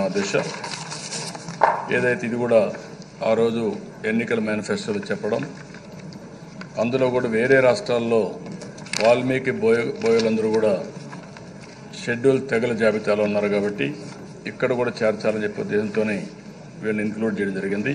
అధ్యక్ష ఏదైతే ఇది కూడా ఆ రోజు ఎన్నికల మేనిఫెస్టోలో చెప్పడం అందులో కూడా వేరే రాష్ట్రాల్లో వాల్మీకి బోయ బోయలందరూ కూడా షెడ్యూల్ తెగల జాబితాలో ఉన్నారు కాబట్టి ఇక్కడ కూడా చేర్చాలని చెప్పే ఉద్దేశంతోనే వీళ్ళని ఇంక్లూడ్ చేయడం జరిగింది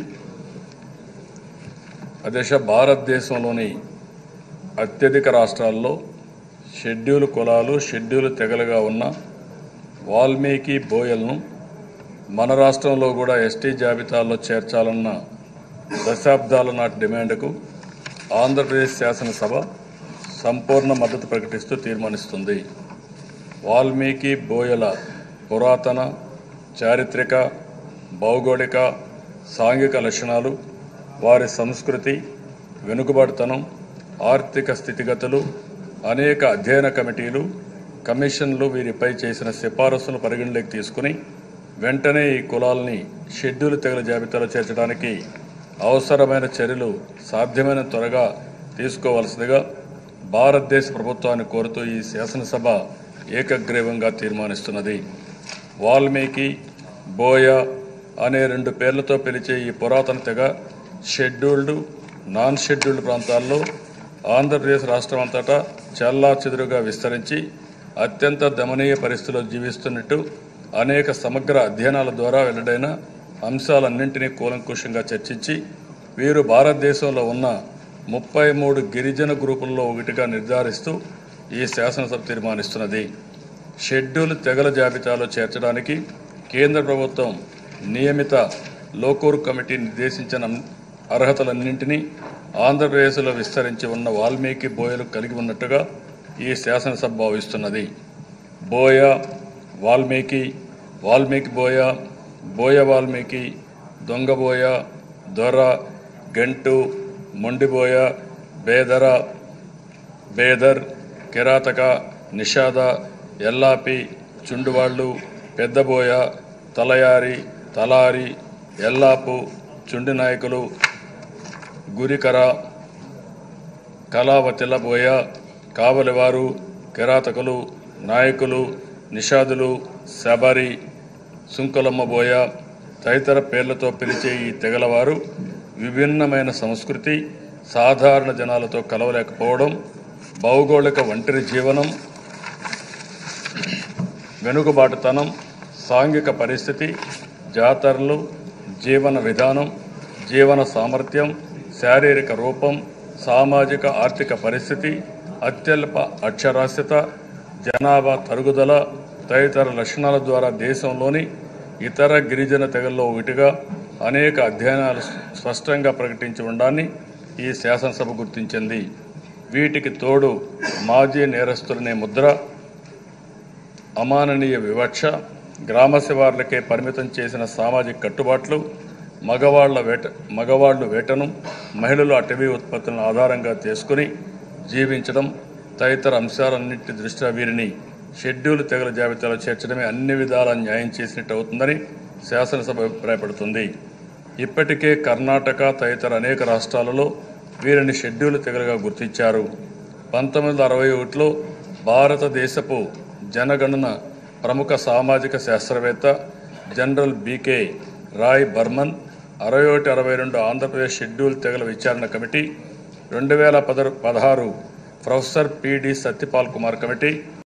అధ్యక్ష భారతదేశంలోని అత్యధిక రాష్ట్రాల్లో షెడ్యూల్ కులాలు షెడ్యూల్ తెగలుగా ఉన్న వాల్మీకి బోయల్ను మన రాష్ట్రంలో కూడా ఎస్టీ జాబితాలో చేర్చాలన్న దశాబ్దాల నాటి డిమాండ్కు ఆంధ్రప్రదేశ్ శాసనసభ సంపూర్ణ మద్దతు ప్రకటిస్తూ తీర్మానిస్తుంది వాల్మీకి బోయల పురాతన చారిత్రక భౌగోళిక సాంఘిక లక్షణాలు వారి సంస్కృతి వెనుకబడితనం ఆర్థిక స్థితిగతులు అనేక అధ్యయన కమిటీలు కమిషన్లు వీరిపై చేసిన సిఫారసులు పరిగణలోకి తీసుకుని వెంటనే ఈ కులాల్ని షెడ్యూల్ తెగల జాబితాలో చేర్చడానికి అవసరమైన చర్యలు సాధ్యమైన త్వరగా తీసుకోవాల్సిందిగా భారతదేశ ప్రభుత్వాన్ని కోరుతూ ఈ శాసనసభ ఏకగ్రీవంగా తీర్మానిస్తున్నది వాల్మీకి బోయ అనే రెండు పేర్లతో పిలిచే ఈ పురాతన తెగ షెడ్యూల్డ్ నాన్ షెడ్యూల్డ్ ప్రాంతాల్లో ఆంధ్రప్రదేశ్ రాష్ట్రం అంతటా చల్లా చెదురుగా విస్తరించి అత్యంత దమనీయ పరిస్థితుల్లో జీవిస్తున్నట్టు అనేక సమగ్ర అధ్యయనాల ద్వారా వెల్లడైన అంశాలన్నింటినీ కూలంకుషంగా చర్చించి వీరు భారతదేశంలో ఉన్న ముప్పై మూడు గిరిజన గ్రూపుల్లో ఒకటిగా నిర్ధారిస్తూ ఈ శాసనసభ తీర్మానిస్తున్నది షెడ్యూల్ తెగల జాబితాలో చేర్చడానికి కేంద్ర ప్రభుత్వం నియమిత లోకూర్ కమిటీ నిర్దేశించిన అర్హతలన్నింటినీ ఆంధ్రప్రదేశ్లో విస్తరించి ఉన్న వాల్మీకి బోయలు కలిగి ఉన్నట్టుగా ఈ శాసనసభ భావిస్తున్నది బోయ వాల్మీకి వాల్మీకి బోయ బోయ వాల్మీకి దొంగబోయ దొర గంటు మొండిబోయ బేదర బేదర్ కిరాతక నిషాద ఎల్లాపి చుండువాళ్ళు పెద్దబోయ తలయారి తలారి ఎల్లాపు చుండి నాయకులు గురికర కళావతిల్లబోయ కావలివారు కిరాతకులు నాయకులు నిషాదులు శబరి సుంకులమ్మబోయ తదితర పేర్లతో పిలిచే ఈ తెగలవారు విభిన్నమైన సంస్కృతి సాధారణ జనాలతో కలవలేకపోవడం భౌగోళిక ఒంటరి జీవనం వెనుకబాటుతనం సాంఘిక పరిస్థితి జాతరలు జీవన విధానం జీవన సామర్థ్యం శారీరక రూపం సామాజిక ఆర్థిక పరిస్థితి అత్యల్ప అక్షరాస్యత జనాభా తరుగుదల తదితర లక్షణాల ద్వారా దేశంలోని ఇతర గిరిజన తెగల్లో ఒకటిగా అనేక అధ్యయనాలు స్పష్టంగా ప్రకటించి ఉండాన్ని ఈ శాసనసభ గుర్తించింది వీటికి తోడు మాజీ నేరస్తులనే ముద్ర అమాననీయ వివక్ష గ్రామ శివార్లకే పరిమితం చేసిన సామాజిక కట్టుబాట్లు మగవాళ్ల వేట మగవాళ్లు వేటను మహిళలు అటవీ ఉత్పత్తులను ఆధారంగా చేసుకుని జీవించడం తదితర అంశాలన్నింటి దృష్ట్యా వీరిని షెడ్యూల్ తెగల జాబితాలో చేర్చడమే అన్ని విధాల న్యాయం చేసినట్టు అవుతుందని శాసనసభ అభిప్రాయపడుతుంది ఇప్పటికే కర్ణాటక తదితర అనేక రాష్ట్రాలలో వీరిని షెడ్యూల్ తెగలుగా గుర్తించారు పంతొమ్మిది వందల అరవై ఒకటిలో భారతదేశపు జనగణన ప్రముఖ సామాజిక శాస్త్రవేత్త జనరల్ బీకే రాయ్ బర్మన్ అరవై ఒకటి అరవై రెండు ఆంధ్రప్రదేశ్ షెడ్యూల్ తెగల విచారణ కమిటీ రెండు వేల పదహారు professor P D Satyapal Kumar committee